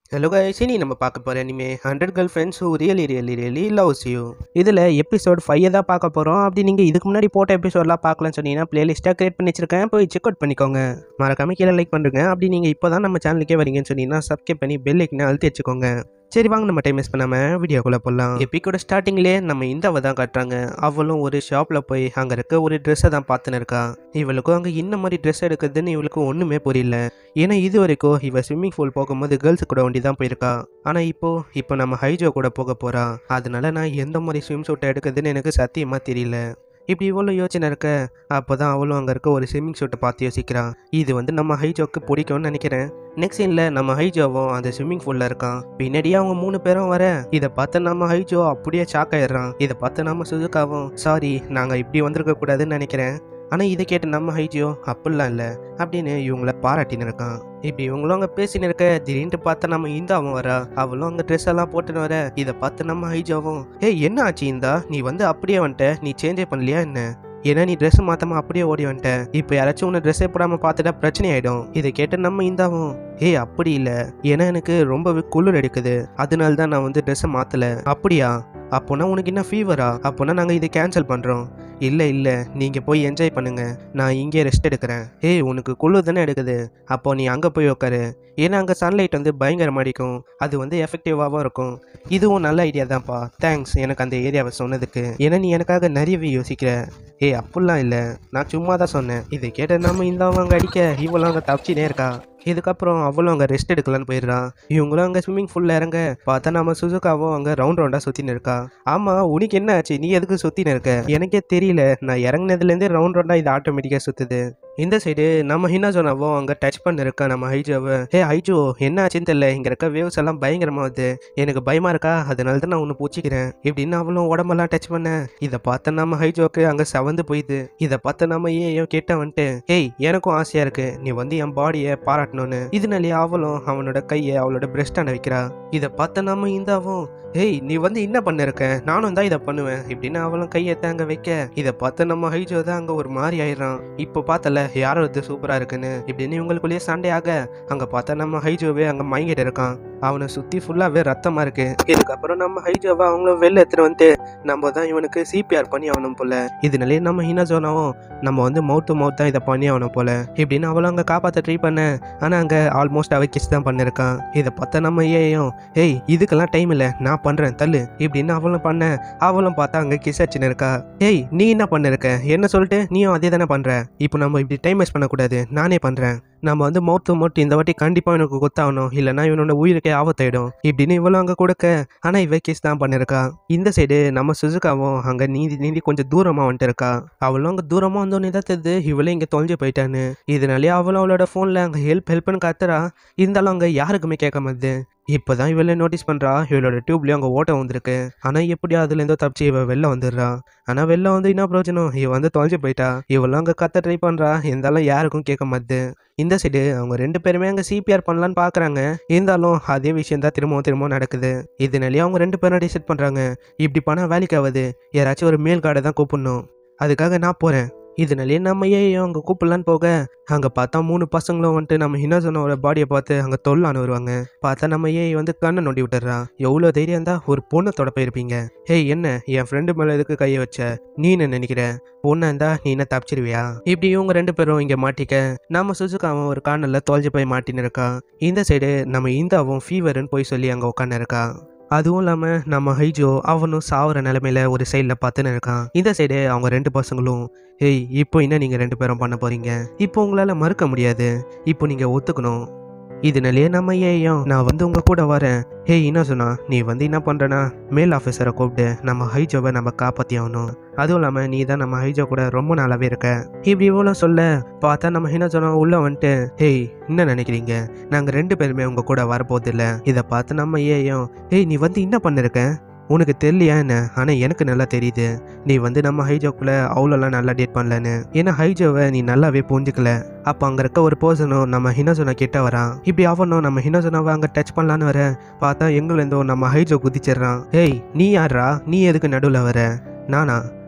hello guys இனி நம்ம பார்க்க போகிற இனிமே hundred girlfriends who really really really loves you இதில் எபிசோட் ஃபைவ் தான் பார்க்க போகிறோம் அப்படி நீங்கள் இதுக்கு முன்னாடி போட்ட எபிசோட்லாம் பார்க்கலன்னு சொன்னீங்கன்னா பிளேலிஸ்ட்டாக கிரியேட் பண்ணி வச்சிருக்கேன் போய் செக் அவுட் பண்ணிக்கோங்க மறக்காம கீழே லைக் பண்ணுறேங்க அப்படி நீங்கள் இப்போ தான் நம்ம சேனலுக்கே வரீங்கன்னு சொன்னீங்கன்னா சப்ஸ்கிரைப் பண்ணி பெல் ஐக்கனை அழுத்தி வச்சுக்கோங்க சரி வாங்க நம்ம டைம் மிஸ் பண்ணாமல் வீடியோக்குள்ளே போடலாம் எப்பிக்கோட ஸ்டார்டிங்லேயே நம்ம இந்தாவை தான் காட்டுறாங்க அவளும் ஒரு ஷாப்பில் போய் அங்கே இருக்க ஒரு ட்ரெஸ்ஸை தான் பார்த்துன்னு இருக்கா இவளுக்கும் அங்கே இந்த மாதிரி ட்ரெஸ் எடுக்கிறதுன்னு இவளுக்கு ஒன்றுமே புரியல ஏன்னா இது வரைக்கும் இவ ஸ்விம்மிங் பூல் போகும்போது கேர்ள்ஸ் கூட வண்டி தான் போயிருக்கா ஆனால் இப்போ இப்போ நம்ம ஹைஜோ கூட போக போகிறா அதனால நான் எந்த மாதிரி ஸ்விம் சூட்டை எடுக்கிறதுன்னு எனக்கு சத்தியமாக தெரியல இப்படி இவ்வளோ யோசனை இருக்க அப்போ தான் அவளும் அங்கே இருக்க ஒரு ஸ்விம்மிங் சூட்டை பார்த்து யோசிக்கிறான் இது வந்து நம்ம ஹைஜோக்கு பிடிக்கும்னு நினைக்கிறேன் நெக்ஸ்ட் சீனில் நம்ம ஹைஜோவும் அந்த ஸ்விம்மிங் பூலில் இருக்கான் பின்னாடியே அவங்க மூணு பேரும் வர இதை பார்த்து நம்ம ஹைஜோ அப்படியே ஷாக் ஆயிடுறான் இதை பார்த்து நம்ம சுசுக்காவும் சாரி நாங்கள் இப்படி வந்திருக்க கூடாதுன்னு நினைக்கிறேன் ஆனால் இதை கேட்டு நம்ம ஹைஜியோ அப்படிலாம் இல்லை அப்படின்னு இவங்கள பாராட்டின்னு இருக்கான் இப்படி இவங்களும் அங்கே பேசின்னு இருக்க திடீர்னு பார்த்தா நம்ம இந்தாவும் வரா அவளும் அங்கே ட்ரெஸ் எல்லாம் போட்டுன்னு வர இதை பார்த்து நம்ம ஹைஜாவும் ஏய் என்ன ஆச்சு இந்தா நீ வந்து அப்படியே வந்துட்ட நீ சேஞ்சே பண்ணலையா என்ன ஏன்னா நீ ட்ரெஸ் மாத்தாம அப்படியே ஓடி வந்துட்ட இப்போ யாராச்சும் உன்னை ட்ரெஸ்ஸே போடாம பார்த்துட்டா பிரச்சனை ஆயிடும் இதை கேட்டு நம்ம இந்தாவும் ஏய் அப்படி இல்லை ஏன்னா எனக்கு ரொம்பவே குளிர் எடுக்குது அதனால தான் நான் வந்து ட்ரெஸ்ஸை மாற்றல அப்படியா அப்போனா உனக்கு என்ன ஃபீவரா அப்போனா நாங்கள் இதை கேன்சல் பண்ணுறோம் இல்லை இல்லை நீங்கள் போய் என்ஜாய் பண்ணுங்க நான் இங்கே ரெஸ்ட் எடுக்கிறேன் ஏய் உனக்கு குளிர் தானே எடுக்குது அப்போ நீ அங்கே போய் உட்காரு ஏன்னா அங்கே சன்லைட் வந்து பயங்கரமாக அடிக்கும் அது வந்து எஃபெக்டிவாகவும் இருக்கும் இதுவும் நல்ல ஐடியா தான்ப்பா தேங்க்ஸ் எனக்கு அந்த ஏரியாவை சொன்னதுக்கு ஏன்னா நீ எனக்காக நிறையவே யோசிக்கிற ஏய் அப்படிலாம் இல்லை நான் சும்மா தான் சொன்னேன் இதை கேட்ட நம்ம இந்த அவங்க அடிக்க இவளும் அங்கே தப்பிச்சினே இருக்கா இதுக்கப்புறம் அவளும் அங்கே ரெஸ்ட் எடுக்கலான்னு போயிடுறான் இவங்களும் அங்கே ஸ்விம்மிங் ஃபுல்ல இறங்க பார்த்தா நம்ம சுசுக்காவும் அங்கே ரவுண்ட் ரவுண்டாக சுற்றின்னு இருக்கா ஆமாம் உனக்கு என்ன ஆச்சு நீ எதுக்கு சுற்றின்னு இருக்க எனக்கே தெரியல நான் இறங்குனதுலேருந்தே ரவுண்ட் ரவுண்டாக இது ஆட்டோமேட்டிக்காக சுற்றுது இந்த சைடு நம்ம ஹினாஜோனாவும் அங்கே டச் பண்ண இருக்கா நம்ம ஹைஜோவை ஹே ஹைஜோ என்ன ஆச்சுன்னு தெரியல இங்கே இருக்க வேவ்ஸ் எல்லாம் பயங்கரமாக வருது எனக்கு பயமா இருக்கா அதனால தான் நான் ஒன்று பூச்சிக்கிறேன் இப்படின்னு அவளும் உடம்பெல்லாம் டச் பண்ண இதை பார்த்த நம்ம ஹைஜோக்கு அங்கே செவந்து போயிடுது இதை பார்த்த நம்ம ஏன் கேட்ட வந்துட்டு ஹேய் எனக்கும் ஆசையாக இருக்கு நீ வந்து என் பாடியை பாராட்டணும்னு இதனாலேயே அவளும் அவனோட கையை அவளோட பிரஸ்டான வைக்கிறா இதை பார்த்த நம்ம இந்தாவும் ஏய் நீ வந்து என்ன பண்ணிருக்க நானும் தான் இதை பண்ணுவேன் இப்படின்னு அவளும் கையை அங்க வைக்க இதை பார்த்து நம்ம ஹைஜோ தான் அங்கே ஒரு மாதிரி ஆயிடுறான் இப்போ பார்த்தல யாரோ இது சூப்பராக இருக்குன்னு இப்படின்னு இவங்களுக்குள்ளேயே சண்டையாக அங்கே பார்த்தா நம்ம ஹைஜோவே அங்கே மயங்கிட்டு இருக்கான் அவனை சுற்றி ஃபுல்லாகவே ரத்தமாக இருக்கு இதுக்கப்புறம் நம்ம ஹைஜோவை அவங்களும் வெளில எடுத்துட்டு வந்துட்டு நம்ம தான் இவனுக்கு சிபிஆர் பண்ணி ஆகணும் போல இதனாலே நம்ம ஹினாஜோனாவும் நம்ம வந்து மவுத் டு மவுத் தான் இதை பண்ணி ஆகணும் போல இப்படின்னு அவளும் அங்கே காப்பாற்ற ட்ரை பண்ண ஆனால் அங்கே ஆல்மோஸ்ட் அவ கிஸ் தான் பண்ணிருக்கான் இதை பார்த்தா நம்ம ஏயும் ஏய் இதுக்கெல்லாம் டைம் இல்லை நான் பண்ணுறேன் தள்ளு இப்படின்னு அவளும் பண்ண அவளும் பார்த்தா அங்கே கிஸ் அடிச்சுன்னு இருக்கா ஏய் நீ என்ன பண்ணிருக்க என்ன சொல்லிட்டு நீயும் அதே தானே பண்ணுற இப்போ நம்ம இப்படி டைம் வேஸ்ட் பண்ணக்கூடாது நானே பண்ணுறேன் நம்ம வந்து மவுத் டு மவுத் இந்த வாட்டி கண்டிப்பாக இவனுக்கு கொத்தாகணும் இல்லைன்னா இவனோட உயிருக்கே ஆபத்தாயிடும் இப்படின்னு இவளும் அங்கே கொடுக்க ஆனால் இவ கேஸ் தான் பண்ணிருக்கா இந்த சைடு நம்ம சுசுக்காவும் அங்கே நீந்தி நீந்தி கொஞ்சம் தூரமாக வந்துட்டு இருக்கா அவளும் அங்கே தூரமாக வந்தோடனே தான் தெரியுது இவளும் இங்கே தொலைஞ்சு போயிட்டான்னு இதனாலே அவளும் அவளோட ஃபோனில் அங்கே ஹெல்ப் ஹெல்ப்னு கத்துறா இருந்தாலும் அங்கே யாருக்குமே கேட்க மாட்டுது இப்போதான் இவளே நோட்டீஸ் பண்ணுறா இவளோட டியூப்லேயும் அங்கே ஓட்டம் வந்திருக்கு ஆனால் எப்படியோ அதுலேருந்தோ தப்பிச்சு இவ வெளில வந்துடுறா ஆனால் வெளில வந்து என்ன பிரயோஜனம் இவ வந்து தொலைஞ்சு போயிட்டா இவளும் அங்கே கத்த ட்ரை பண்ணுறா இருந்தாலும் யாருக்கும் கேட்க மாட்டுது இந்த சைடு அவங்க ரெண்டு பேருமே அங்கே சிபிஆர் பண்ணலான்னு பார்க்குறாங்க இருந்தாலும் அதே விஷயம் தான் திரும்பவும் திரும்பவும் நடக்குது இதனாலேயே அவங்க ரெண்டு பேரும் டிசைட் பண்ணுறாங்க இப்படி பண்ணால் வேலைக்கு ஆகுது யாராச்சும் ஒரு மேல் கார்டை தான் கூப்பிடணும் அதுக்காக நான் போகிறேன் இதனாலே நம்ம ஏன் அங்கே கூப்பிடலான்னு போக அங்கே பார்த்தா மூணு பசங்களும் வந்துட்டு நம்ம ஹினாசனோட பாடியை பார்த்து அங்கே தொல்லான்னு வருவாங்க பார்த்தா நம்ம ஏய் வந்து கண்ணை நோண்டி விட்டுறா எவ்வளோ தைரியம் தான் ஒரு பொண்ணை தொட போயிருப்பீங்க ஹேய் என்ன என் ஃப்ரெண்டு மேலே எதுக்கு கையை வச்ச நீ என்ன நினைக்கிற பொண்ணா இருந்தா நீ என்ன தப்பிச்சிருவியா இப்படி இவங்க ரெண்டு பேரும் இங்கே மாட்டிக்க நம்ம சுசுக்காவும் ஒரு கார்னரில் தொலைஞ்சு போய் மாட்டின்னு இருக்கா இந்த சைடு நம்ம இந்தாவும் ஃபீவர்னு போய் சொல்லி அங்கே உட்காந்து இருக்கா அதுவும் இல்லாமல் நம்ம ஹைஜோ அவனும் சாவுற நிலமையில ஒரு சைடில் பார்த்துன்னு இருக்கான் இந்த சைடு அவங்க ரெண்டு பசங்களும் ஏய் இப்போ என்ன நீங்கள் ரெண்டு பேரும் பண்ண போறீங்க இப்போ உங்களால் மறுக்க முடியாது இப்போ நீங்கள் ஒத்துக்கணும் இதனாலேயே நம்ம ஏயும் நான் வந்து உங்க கூட வரேன் ஏய் என்ன சொன்னா நீ வந்து என்ன பண்றனா மேல் ஆஃபீஸரை கூப்பிட்டு நம்ம ஹைஜோவை நம்ம காப்பாற்றி ஆகணும் அதுவும் இல்லாமல் நீ தான் நம்ம ஹைஜோ கூட ரொம்ப நாளாவே இருக்க இப்படி இவ்வளோ சொல்ல பார்த்தா நம்ம என்ன சொன்னோம் உள்ள வந்துட்டு ஏய் என்ன நினைக்கிறீங்க நாங்கள் ரெண்டு பேருமே உங்க கூட வரப்போதில்ல இதை பார்த்து நம்ம ஏயும் ஏய் நீ வந்து என்ன பண்ணிருக்க உனக்கு தெரியலையா என்ன ஆனால் எனக்கு நல்லா தெரியுது நீ வந்து நம்ம ஹைஜோக்குள்ள அவ்வளோலாம் நல்லா டேட் பண்ணலன்னு ஏன்னா ஹைஜோவை நீ நல்லாவே புரிஞ்சுக்கல அப்போ அங்கே இருக்க ஒரு பர்சனும் நம்ம ஹினோசோனா கிட்ட வரான் இப்படி அவனும் நம்ம ஹினோசோனாவை அங்கே டச் பண்ணலான்னு வர பார்த்தா எங்குலேருந்தோ நம்ம ஹைஜோ குதிச்சிடுறான் ஏய் நீ யாரா நீ எதுக்கு நடுவில் வர நானா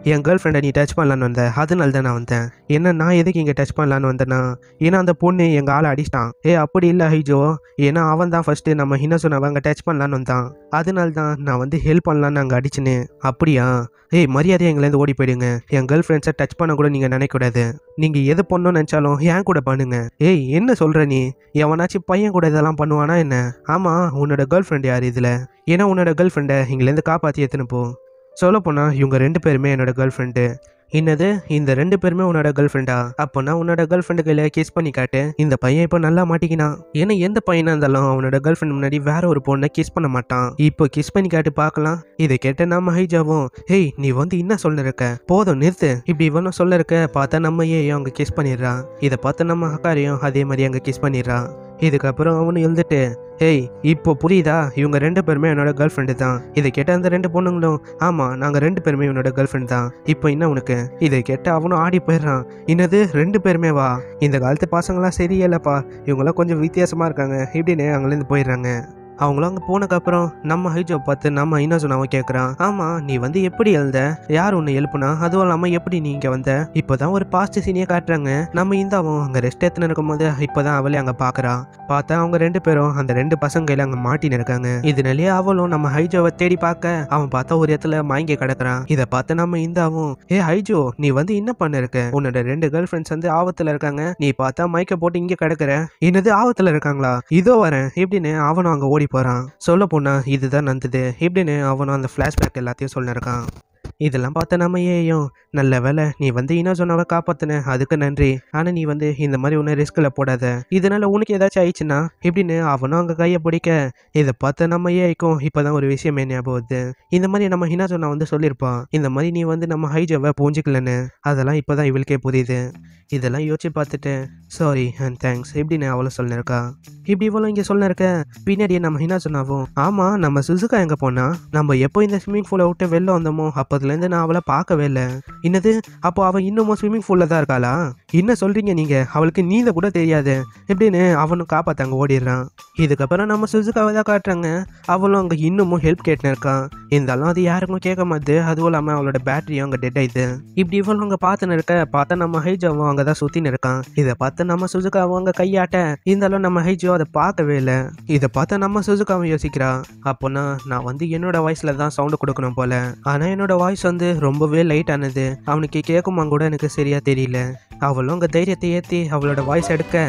என் கேர்ள் ஃப்ரெண்டை நீ டச் பண்ணலான்னு வந்த அதனால தான் நான் வந்தேன் என்ன நான் எதுக்கு இங்கே டச் பண்ணலான்னு வந்தேன்னா ஏன்னா அந்த பொண்ணு எங்கள் ஆளை அடிச்சிட்டான் ஏ அப்படி இல்லை ஹைஜோ ஏன்னா அவன் தான் ஃபஸ்ட்டு நம்ம என்ன சொன்னவன் அங்கே டச் பண்ணலான்னு வந்தான் அதனால தான் நான் வந்து ஹெல்ப் பண்ணலான்னு அங்கே அடிச்சினேன் அப்படியா ஏய் மரியாதையை எங்கேருந்து ஓடி போயிடுங்க என் கேர்ள் ஃப்ரெண்ட்ஸை டச் பண்ண கூட நீங்கள் நினைக்கக்கூடாது நீங்கள் எது பண்ணணும்னு நினச்சாலும் ஏன் கூட பண்ணுங்க ஏய் என்ன சொல்கிற நீ எவனாச்சும் பையன் கூட இதெல்லாம் பண்ணுவானா என்ன ஆமாம் உன்னோட கேர்ள் ஃப்ரெண்ட் யார் இதில் ஏன்னா உன்னோட கேர்ள் ஃப்ரெண்டை இங்கேருந்து காப்பாற்றி எடுத்துன்னு போ சொல்லப்போனால் இவங்க ரெண்டு பேருமே என்னோட கேர்ள் ஃப்ரெண்டு என்னது இந்த ரெண்டு பேருமே உன்னோட கேர்ள் ஃப்ரெண்டா அப்போனா உன்னோட கேர்ள் ஃப்ரெண்டு கையில் கிஸ் பண்ணி காட்டு இந்த பையன் இப்போ நல்லா மாட்டிக்கினான் ஏன்னா எந்த பையனா இருந்தாலும் அவனோட கேர்ள் ஃப்ரெண்ட் முன்னாடி வேற ஒரு பொண்ணை கிஸ் பண்ண மாட்டான் இப்போ கிஸ் பண்ணி காட்டு பார்க்கலாம் இதை கேட்ட நம்ம ஹைஜாவும் ஹேய் நீ வந்து என்ன சொல்ல இருக்க போதும் நிறுத்து இப்படி இவனும் சொல்ல இருக்க பார்த்தா நம்ம ஏன் அங்கே கிஸ் பண்ணிடுறான் இதை பார்த்து நம்ம அக்காரையும் அதே மாதிரி அங்கே கிஸ் பண்ணிடுறான் இதுக்கப்புறம் அவனு எழுந்துட்டு ஹேய் இப்போ புரியுதா இவங்க ரெண்டு பேருமே என்னோட கேர்ள் ஃப்ரெண்டு தான் இதை கேட்ட அந்த ரெண்டு பொண்ணுங்களும் ஆமாம் நாங்கள் ரெண்டு பேருமே என்னோட கேர்ள் ஃப்ரெண்ட் தான் இப்போ என்ன உனக்கு இதை கேட்ட அவனும் ஆடி போயிடுறான் என்னது ரெண்டு பேருமே வா இந்த காலத்து பசங்களாம் சரியில்லைப்பா இவங்களாம் கொஞ்சம் வித்தியாசமாக இருக்காங்க இப்படின்னு அங்கேருந்து போயிடுறாங்க அவங்களும் அங்கே போனதுக்கப்புறம் நம்ம ஹைஜோ பார்த்து நம்ம என்ன சொன்னாவும் கேட்குறான் ஆமாம் நீ வந்து எப்படி எழுந்த யார் ஒன்று எழுப்புனா அதுவும் இல்லாமல் எப்படி நீ இங்கே வந்த இப்போதான் ஒரு பாஸ்ட் சீனியை காட்டுறாங்க நம்ம இந்தாவும் அங்கே ரெஸ்ட் எடுத்துன்னு இருக்கும்போது இப்போதான் அவளே அங்கே பார்க்குறா பார்த்தா அவங்க ரெண்டு பேரும் அந்த ரெண்டு பசங்க கையில் அங்கே மாட்டின்னு இருக்காங்க இதனாலேயே அவளும் நம்ம ஹைஜோவை தேடி பார்க்க அவன் பார்த்தா ஒரு இடத்துல மயங்கி கிடக்குறான் இதை பார்த்து நம்ம இந்தாவும் ஏ ஹைஜோ நீ வந்து என்ன பண்ண இருக்க உன்னோட ரெண்டு கேர்ள் ஃப்ரெண்ட்ஸ் வந்து ஆபத்தில் இருக்காங்க நீ பார்த்தா மைக்க போட்டு இங்கே கிடக்குற என்னது ஆபத்தில் இருக்காங்களா இதோ வரேன் எப்படின்னு அவனும் அங்கே ஓடி போகிறான் சொல்ல போனா இதுதான் நடந்தது எப்படின்னு அவனும் அந்த ஃப்ளாஷ்பேக் எல்லாத்தையும் சொல்லிருக்கான் இதெல்லாம் பார்த்த நம்ம ஏயும் நல்ல வேலை நீ வந்து இன்னும் சொன்னவ காப்பாத்தின அதுக்கு நன்றி ஆனால் நீ வந்து இந்த மாதிரி ஒன்றும் ரிஸ்கில் போடாத இதனால உனக்கு ஏதாச்சும் ஆயிடுச்சுன்னா எப்படின்னு அவனும் அங்கே கையை பிடிக்க இதை பார்த்து நம்ம ஏய்க்கும் இப்போதான் ஒரு விஷயமே ஞாபகம் வருது இந்த மாதிரி நம்ம ஹினா சொன்னா வந்து சொல்லியிருப்பான் இந்த மாதிரி நீ வந்து நம்ம ஹைஜவை புரிஞ்சிக்கலன்னு அதெல்லாம் இப்போதான் இவளுக்கே புரியுது இதெல்லாம் யோசிச்சு பார்த்துட்டு சாரி அண்ட் தேங்க்ஸ் எப்படின்னு அவளும் சொல்லிருக்கா இப்படி இவளும் இங்கே சொல்லிருக்க பின்னாடியே நம்ம ஹினா சொன்னாவும் ஆமாம் நம்ம சுசுகா எங்கே போனா நம்ம எப்போ இந்த ஸ்விம்மிங் பூலை விட்டு வெளில வந்தோமோ அப்போதுலேருந்து நான் அவளை பார்க்கவே இல்லை என்னது அப்போ அவள் இன்னமும் ஸ்விம்மிங் பூலில் தான் இருக்காளா என்ன சொல்கிறீங்க நீங்கள் அவளுக்கு நீந்த கூட தெரியாது எப்படின்னு அவனும் காப்பாற்றாங்க ஓடிடுறான் இதுக்கப்புறம் நம்ம சுசுகாவை தான் காட்டுறாங்க அவளும் அங்கே இன்னமும் ஹெல்ப் கேட்டுன்னு இருக்கான் இருந்தாலும் அது யாருக்கும் கேட்க மாட்டுது அதுவும் இல்லாமல் அவளோட பேட்டரியும் அங்கே டெட் ஆயிடுது இப்படி இவளும் அங்கே பார்த்துன்னு இருக்க பார்த்தா நம்ம ஹைஜாவும் அங்கே தான் சுற்றின்னு இருக்கான் இதை பார்த்து நம்ம சுசுகாவும் அங்கே கையாட்ட இருந்தாலும் நம்ம ஹைஜோ அதை பார்க்கவே இல்லை இதை பார்த்து நம்ம சுசுகாவும் யோசிக்கிறா அப்போனா நான் வந்து என்னோட வாய்ஸில் தான் சவுண்டு கொடுக்கணும் போல ஆனால் என்னோட வாய்ஸ் வந்து ரொம்பவே லைட் ஆனது அவனுக்கு கேட்குமா கூட எனக்கு சரியா தெரியல அவளும் அங்கே தைரியத்தை ஏற்றி அவளோட வாய்ஸ் எடுக்க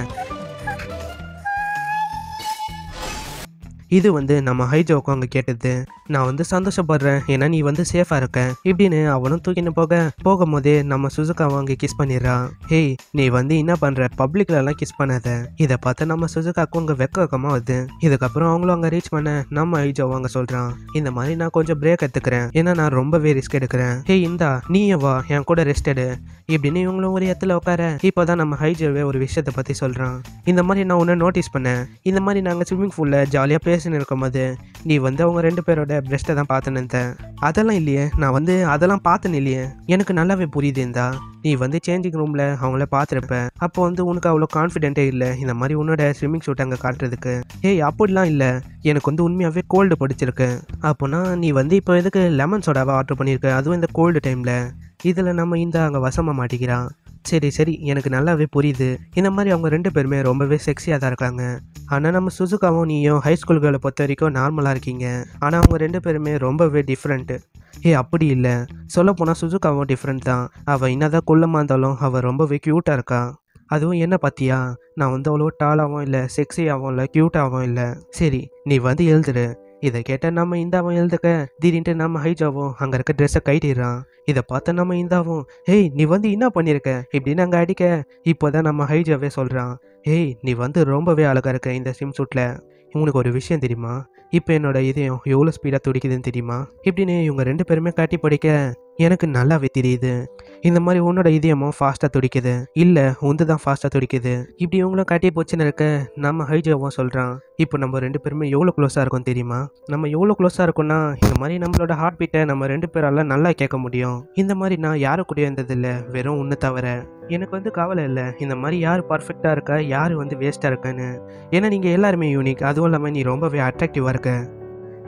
இது வந்து நம்ம ஹைஜோக்கும் அங்கே கேட்டது நான் வந்து சந்தோஷப்படுறேன் ஏன்னா நீ வந்து சேஃபாக இருக்க இப்படின்னு அவனும் தூக்கின்னு போக போகும்போதே நம்ம சுசுகாவை அங்கே கிஸ் பண்ணிடுறான் ஹேய் நீ வந்து என்ன பண்ணுற பப்ளிக்லலாம் கிஸ் பண்ணாத இதை பார்த்து நம்ம சுசுகாக்கும் அங்கே வெக்க வெக்கமாக வருது இதுக்கப்புறம் அவங்களும் அங்கே ரீச் பண்ண நம்ம ஹைஜோவும் அங்கே சொல்கிறான் இந்த மாதிரி நான் கொஞ்சம் பிரேக் எடுத்துக்கிறேன் ஏன்னா நான் ரொம்பவே ரிஸ்க் எடுக்கிறேன் ஹேய் இந்தா நீயே வா என் கூட ரெஸ்ட் எடு இப்படின்னு இவங்களும் ஒரு இடத்துல உட்கார இப்போதான் நம்ம ஹைஜோவே ஒரு விஷயத்தை பற்றி சொல்கிறான் இந்த மாதிரி நான் ஒன்று நோட்டீஸ் பண்ணேன் இந்த மாதிரி நாங்கள் ஸ்விம்மிங் பூலில் ஜாலியாக பேசின்னு இருக்கும்போது நீ வந்து அவங்க ரெண்டு பேரோட பிரஸ்ட்டை தான் பார்த்துன்னு இருந்த அதெல்லாம் இல்லையே நான் வந்து அதெல்லாம் பார்த்தேன்னு இல்லையே எனக்கு நல்லாவே புரியுது இந்தா நீ வந்து சேஞ்சிங் ரூமில் அவங்கள பார்த்துருப்ப அப்போ வந்து உனக்கு அவ்வளோ கான்ஃபிடென்ட்டே இல்லை இந்த மாதிரி உன்னோட ஸ்விம்மிங் ஷூட் அங்கே காட்டுறதுக்கு ஏய் அப்படிலாம் இல்லை எனக்கு வந்து உண்மையாகவே கோல்டு படிச்சிருக்கு அப்போனா நீ வந்து இப்போ எதுக்கு லெமன் சோடாவை ஆர்டர் பண்ணியிருக்க அதுவும் இந்த கோல்டு டைமில் இதில் நம்ம இந்த அங்கே வசமாக மாட்டிக்கிறான் சரி சரி எனக்கு நல்லாவே புரியுது இந்த மாதிரி அவங்க ரெண்டு பேருமே ரொம்பவே செக்ஸியாக தான் இருக்காங்க ஆனால் நம்ம சுசுகாவும் நீயும் ஹை ஸ்கூல்களை பொறுத்த வரைக்கும் நார்மலாக இருக்கீங்க ஆனால் அவங்க ரெண்டு பேருமே ரொம்பவே டிஃப்ரெண்ட்டு ஏ அப்படி இல்லை சொல்லப்போனால் சுசுகாவும் டிஃப்ரெண்ட் தான் அவள் என்னதான் குள்ளமாக இருந்தாலும் அவள் ரொம்பவே க்யூட்டாக இருக்கா அதுவும் என்ன பார்த்தியா நான் வந்து அவ்வளோ டாலாகவும் இல்லை செக்ஸியாகவும் இல்லை க்யூட்டாகவும் இல்லை சரி நீ வந்து எழுதுரு இதை கேட்ட நம்ம இந்தாவும் எழுதுக்க திடீர்னு நம்ம ஹைஜாவும் அங்கே இருக்க ட்ரெஸ்ஸை கைட்டிடுறான் இதை பார்த்த நம்ம இந்தாவும் ஏய் நீ வந்து என்ன பண்ணியிருக்க இப்படின்னு அங்கே அடிக்க இப்போதான் நம்ம ஹைஜாவே சொல்கிறான் ஏய் நீ வந்து ரொம்பவே அழகாக இருக்க இந்த ஸ்விம் சூட்டில் உனக்கு ஒரு விஷயம் தெரியுமா இப்போ என்னோட இதயம் எவ்வளோ ஸ்பீடாக துடிக்குதுன்னு தெரியுமா இப்படின்னு இவங்க ரெண்டு பேருமே காட்டி படிக்க எனக்கு நல்லாவே தெரியுது இந்த மாதிரி உன்னோட இதயமும் ஃபாஸ்ட்டாக துடிக்குது இல்லை உந்து தான் ஃபாஸ்ட்டாக துடிக்குது இப்படி இவங்களும் காட்டி போச்சுன்னு இருக்க நம்ம ஹைஜாவும் சொல்கிறான் இப்போ நம்ம ரெண்டு பேருமே எவ்வளோ க்ளோஸாக இருக்கோம் தெரியுமா நம்ம எவ்வளோ க்ளோஸாக இருக்கோம்னா இந்த மாதிரி நம்மளோட ஹார்ட் பீட்டை நம்ம ரெண்டு பேரால நல்லா கேட்க முடியும் இந்த மாதிரி நான் யாரு கூட இருந்ததில்லை வெறும் ஒன்று தவிர எனக்கு வந்து கவலை இல்லை இந்த மாதிரி யார் பர்ஃபெக்டாக இருக்கா யார் வந்து வேஸ்ட்டாக இருக்கான்னு ஏன்னா நீங்கள் எல்லாருமே யூனிக் அதுவும் இல்லாமல் நீ ரொம்பவே அட்ராக்டிவாக இருக்க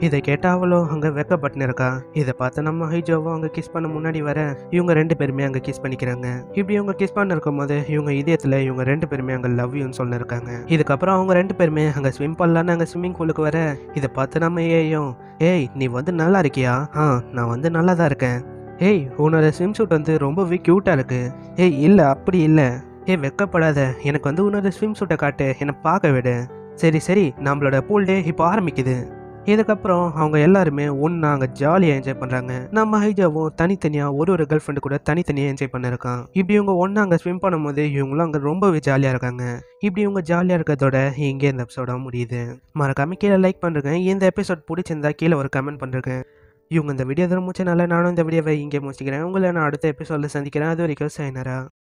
இதை கேட்டா அவளும் அங்க வெக்கப்பட்டு இருக்கா இதை பார்த்து நம்ம ஹைஜோவும் அங்க கிஸ் பண்ண முன்னாடி வர இவங்க ரெண்டு பேருமே அங்க கிஸ் பண்ணிக்கிறாங்க இப்படி இவங்க கிஸ் பண்ண இருக்கும்போது இவங்க இதயத்துல இவங்க ரெண்டு பேருமே அங்க லவ் யூன்னு சொல்ல இருக்காங்க இதுக்கப்புறம் அவங்க ரெண்டு பேருமே அங்க ஸ்விம் பண்ணலான்னு அங்க ஸ்விம்மிங் பூலுக்கு வர இதை பார்த்து நம்ம ஏயும் ஏய் நீ வந்து நல்லா இருக்கியா ஆ நான் வந்து நல்லா தான் இருக்கேன் ஏய் உன்னோட ஸ்விம் சூட் வந்து ரொம்பவே க்யூட்டாக இருக்கு ஏய் இல்லை அப்படி இல்லை ஏய் வெக்கப்படாத எனக்கு வந்து உன்னோட ஸ்விம் சூட்டை காட்டு என்னை பார்க்க விடு சரி சரி நம்மளோட பூல் டே இப்போ ஆரம்பிக்குது இதுக்கப்புறம் அவங்க எல்லாருமே ஒன்றா அங்கே ஜாலியாக என்ஜாய் பண்ணுறாங்க நம்ம ஹைஜாவும் தனித்தனியாக ஒரு ஒரு கேர்ள் ஃப்ரெண்டு கூட தனித்தனியாக என்ஜாய் பண்ணிருக்கான் இப்படி இவங்க ஒன்றா அங்கே ஸ்விம் பண்ணும்போது இவங்களும் அங்கே ரொம்பவே ஜாலியாக இருக்காங்க இப்படி இவங்க ஜாலியாக இருக்கிறதோட இங்கே இந்த எபிசோட முடியுது மறக்காம கீழே லைக் பண்ணுறேன் இந்த எபிசோட் பிடிச்சிருந்தா கீழே ஒரு கமெண்ட் பண்ணுறேன் இவங்க இந்த வீடியோ தர முடிச்சனால நானும் இந்த வீடியோவை இங்கே முடிச்சுக்கிறேன் உங்களை நான் அடுத்த எபிசோடில் சந்திக்கிறேன் அது வரைக்கும் சைனரா